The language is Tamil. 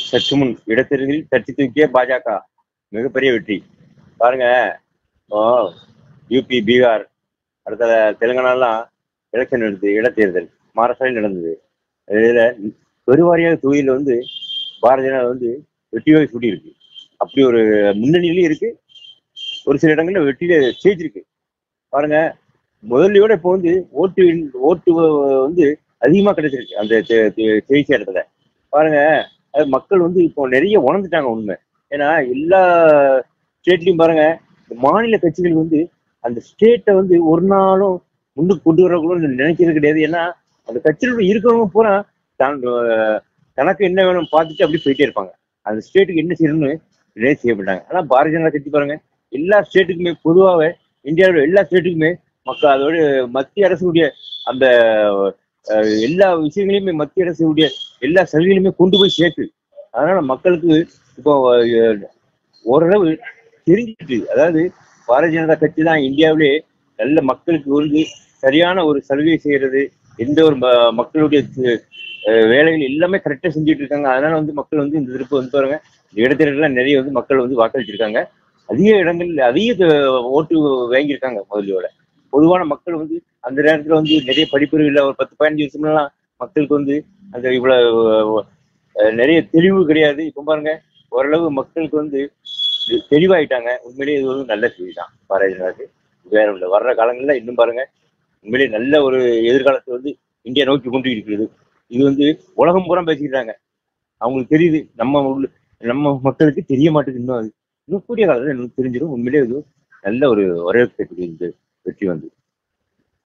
சற்று முன் இடைத்தேர்தலில் தட்டி தூக்கிய பாஜக மிகப்பெரிய வெற்றி பாருங்க இப்போ யூபி பீகார் அடுத்த தெலுங்கானாலாம் எலெக்ஷன் நடந்தது இடைத்தேர்தல் மகாராஷ்டிராவில் நடந்தது இதுல பெருவாரியாக தொகுதியில் வந்து பாரதிய ஜனதா வந்து வெற்றி வாகை சூடி இருக்கு அப்படி ஒரு முன்னணியிலும் இருக்கு ஒரு சில இடங்கள்ல வெற்றியில ஜெயிச்சிருக்கு பாருங்க முதல்லையோட இப்போ வந்து ஓட்டு ஓட்டு வந்து அதிகமா கிடைச்சிருக்கு அந்த தெ- தெ- ஜெயிச்ச இடத்துல பாருங்க அது மக்கள் வந்து இப்போ நிறைய உணர்ந்துட்டாங்க உண்மை ஏன்னா எல்லா ஸ்டேட்லயும் பாருங்க இந்த மாநில கட்சிகள் வந்து அந்த ஸ்டேட்டை வந்து ஒரு நாளும் முன்னுக்கு கொண்டு வரக்கூட நினைக்கிறது கிடையாது ஏன்னா அந்த கட்சியில் இருக்கிறவங்க பூரா தான் அஹ், தனக்கு என்ன வேணும் பார்த்துட்டு அப்படி போயிட்டே இருப்பாங்க அந்த ஸ்டேட்டுக்கு என்ன செய்யணும்னு நினைவு செய்ய மாட்டாங்க ஆனா பாரதிய ஜனதா கட்சி பாருங்க எல்லா ஸ்டேட்டுக்குமே பொதுவாக இந்தியாவில் எல்லா ஸ்டேட்டுக்குமே மக்கள் அதோட மத்திய அரசுடைய அந்த அஹ், எல்லா விஷயங்களையுமே மத்திய அரசுடைய எல்லா சலுகைகளையுமே கொண்டு போய் சேர்த்து அதனால மக்களுக்கு இப்போ அஹ், ஓரளவு தெரிஞ்சிட்டு அதாவது பாரதிய ஜனதா கட்சி தான் இந்தியாவிலே நல்ல மக்களுக்கு வந்து சரியான ஒரு சலுகை செய்யறது எந்த ஒரு ம- மக்களுடைய து- அஹ், வேலைகள் எல்லாமே கரெக்டா செஞ்சுட்டு இருக்காங்க அதனால வந்து மக்கள் வந்து இந்த திருப்பு வந்து பாருங்க இந்த இடத்துல நிறைய வந்து மக்கள் வந்து வாக்களிச்சிருக்காங்க அதிக இடங்கள்ல அதிக த- ஓட்டு வாங்கியிருக்காங்க முதலியோட பொதுவான மக்கள் வந்து அந்த நேரத்துல வந்து நிறைய படிப்பறிவு ஒரு பத்து பதினஞ்சு வருஷம்லாம் மக்களுக்கு வந்து அந்த இவ்வளவு அஹ், நிறைய தெளிவு கிடையாது இப்ப பாருங்க ஓரளவு மக்களுக்கு வந்து தெ- தெளிவாயிட்டாங்க உண்மையிலேயே இது ஒரு நல்ல செய்தி தான் பாரதிய ஜனதாக்கு வேற இல்லை வர்ற காலங்கள்ல இன்னும் பாருங்க உண்மையிலேயே நல்ல ஒரு எதிர்காலத்தை வந்து இந்தியா நோக்கி கொண்டு இருக்கிறது இது வந்து உலகம் பூரா பேசிக்கிறாங்க அவங்களுக்கு தெரியுது நம்ம உள்ள நம்ம மக்களுக்கு தெரிய மாட்டேங்குது இன்னும் அது இன்னும் கூடிய காலத்துல இன்னும் தெரிஞ்சிடும் உண்மையிலேயே இது நல்ல ஒரு வரவேற்கக்கூடிய இந்த வெற்றி வந்து